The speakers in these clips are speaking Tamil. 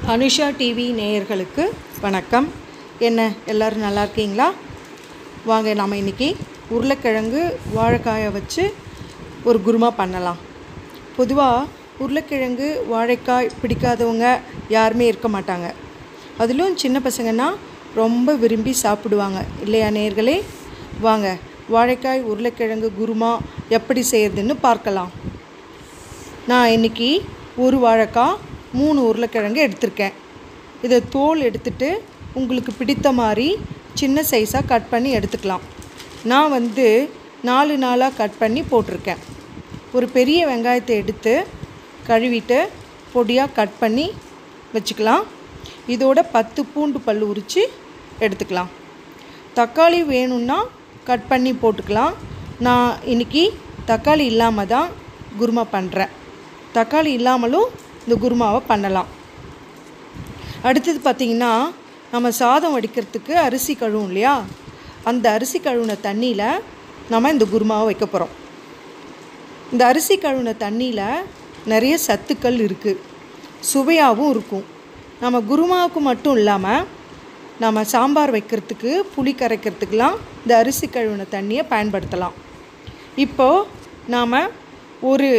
அனுஷா டிவி நேயர்களுக்கு வணக்கம் என்ன எல்லோரும் நல்லா இருக்கீங்களா வாங்க நாம் இன்றைக்கி உருளைக்கிழங்கு வாழைக்காயை வச்சு ஒரு குருமா பண்ணலாம் பொதுவாக உருளைக்கிழங்கு வாழைக்காய் பிடிக்காதவங்க யாருமே இருக்க மாட்டாங்க அதிலும் சின்ன பசங்கன்னா ரொம்ப விரும்பி சாப்பிடுவாங்க இல்லையா நேர்களே வாங்க வாழைக்காய் உருளைக்கிழங்கு குருமா எப்படி செய்கிறதுன்னு பார்க்கலாம் நான் இன்றைக்கி ஒரு வாழைக்காய் மூணு உருளைக்கிழங்கு எடுத்திருக்கேன் இதை தோல் எடுத்துட்டு உங்களுக்கு பிடித்த மாதிரி சின்ன சைஸாக கட் பண்ணி எடுத்துக்கலாம் நான் வந்து நாலு நாளாக கட் பண்ணி போட்டிருக்கேன் ஒரு பெரிய வெங்காயத்தை எடுத்து கழுவிட்டு பொடியாக கட் பண்ணி வச்சுக்கலாம் இதோட பத்து பூண்டு பல் உரித்து எடுத்துக்கலாம் தக்காளி வேணும்னா கட் பண்ணி போட்டுக்கலாம் நான் இன்றைக்கி தக்காளி இல்லாமல் தான் குருமா பண்ணுறேன் தக்காளி இல்லாமலும் இந்த குருமாவை பண்ணலாம் அடுத்தது பார்த்திங்கன்னா நம்ம சாதம் வடிக்கிறதுக்கு அரிசி கழுவும் இல்லையா அந்த அரிசி கழுவுன தண்ணியில் நம்ம இந்த குருமாவை வைக்க போகிறோம் இந்த அரிசி கழுவுன தண்ணியில் நிறைய சத்துக்கள் இருக்குது சுவையாகவும் இருக்கும் நம்ம குருமாவுக்கு மட்டும் இல்லாமல் நம்ம சாம்பார் வைக்கிறதுக்கு புளி கரைக்கிறதுக்கெலாம் இந்த அரிசி கழுவின தண்ணியை பயன்படுத்தலாம் இப்போது நாம் ஒரு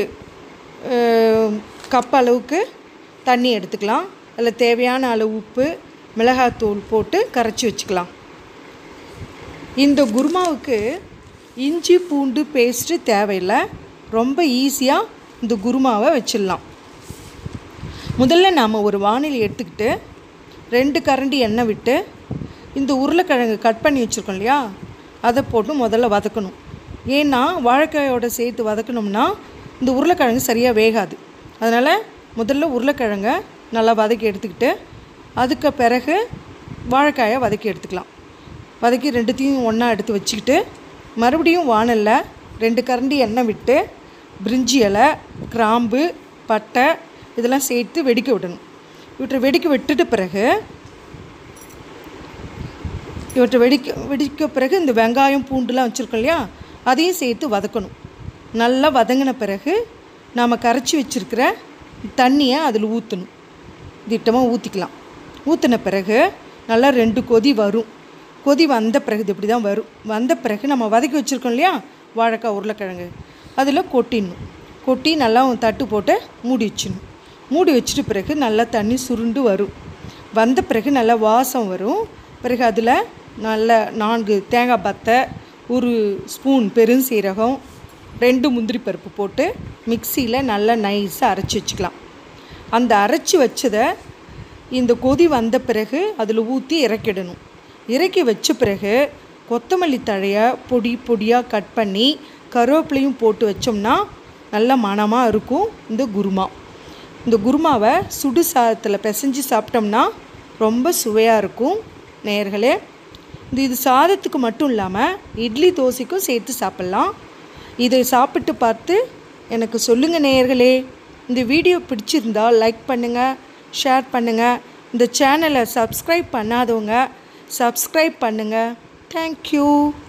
கப் அளவுக்கு தண்ணி எடுத்துக்கலாம் அதில் தேவையான அளவு உப்பு மிளகாத்தூள் போட்டு கரைச்சி வச்சுக்கலாம் இந்த குருமாவுக்கு இஞ்சி பூண்டு பேஸ்ட்டு தேவையில்லை ரொம்ப ஈஸியாக இந்த குருமாவை வச்சிடலாம் முதல்ல நாம் ஒரு வானிலை எடுத்துக்கிட்டு ரெண்டு கரண்டி எண்ணெய் விட்டு இந்த உருளைக்கிழங்கு கட் பண்ணி வச்சுருக்கோம் இல்லையா அதை போட்டு முதல்ல வதக்கணும் ஏன்னா வாழைக்காயோட சேர்த்து வதக்கணும்னா இந்த உருளைக்கிழங்கு சரியாக வேகாது அதனால் முதல்ல உருளைக்கிழங்க நல்லா வதக்கி எடுத்துக்கிட்டு அதுக்கு பிறகு வாழைக்காயை வதக்கி எடுத்துக்கலாம் வதக்கி ரெண்டுத்தையும் ஒன்றா எடுத்து வச்சுக்கிட்டு மறுபடியும் வானலில் ரெண்டு கரண்டி எண்ணெய் விட்டு பிரிஞ்சி இலை கிராம்பு பட்டை இதெல்லாம் சேர்த்து வெடிக்க விடணும் இவற்றை வெடிக்க விட்டுட்டு பிறகு இவற்றை வெடிக்க வெடிக்க பிறகு இந்த வெங்காயம் பூண்டுலாம் வச்சுருக்கோம் இல்லையா அதையும் சேர்த்து வதக்கணும் நல்லா வதங்கின பிறகு நாம் கரைச்சி வச்சுருக்கிற தண்ணியை அதில் ஊற்றணும் திட்டமாக ஊற்றிக்கலாம் ஊற்றின பிறகு நல்லா ரெண்டு கொதி வரும் கொதி வந்த பிறகு இது இப்படி தான் வரும் வந்த பிறகு நம்ம வதக்கி வச்சுருக்கோம் இல்லையா வாழைக்காய் உருளைக்கிழங்கு அதில் கொட்டிடணும் கொட்டி நல்லா தட்டு போட்டு மூடி வச்சிடணும் மூடி வச்சுட்டு பிறகு நல்லா தண்ணி சுருண்டு வரும் வந்த பிறகு நல்லா வாசம் வரும் பிறகு அதில் நல்ல நான்கு தேங்காய் பத்தை ஒரு ஸ்பூன் பெருஞ்சீரகம் ரெண்டு முந்திரி பருப்பு போட்டு மிக்சியில் நல்லா நைஸாக அரைச்சி வச்சுக்கலாம் அந்த அரைச்சி வச்சதை இந்த கொதி வந்த பிறகு அதில் ஊற்றி இறக்கிடணும் இறக்கி வச்ச பிறகு கொத்தமல்லி தழையை பொடி பொடியாக கட் பண்ணி கருவேப்பிலையும் போட்டு வச்சோம்னா நல்ல மணமாக இருக்கும் இந்த குருமா இந்த குருமாவை சுடு சாதத்தில் பிசைஞ்சு சாப்பிட்டோம்னா ரொம்ப சுவையாக இருக்கும் நேர்களே இது இது சாதத்துக்கு மட்டும் இல்லாமல் இட்லி தோசைக்கும் சேர்த்து சாப்பிட்லாம் இதை சாப்பிட்டு பார்த்து எனக்கு சொல்லுங்கள் நேயர்களே இந்த வீடியோ பிடிச்சிருந்தா லைக் பண்ணுங்கள் ஷேர் பண்ணுங்கள் இந்த சேனலை சப்ஸ்கிரைப் பண்ணாதவங்க சப்ஸ்கிரைப் பண்ணுங்கள் தேங்க்யூ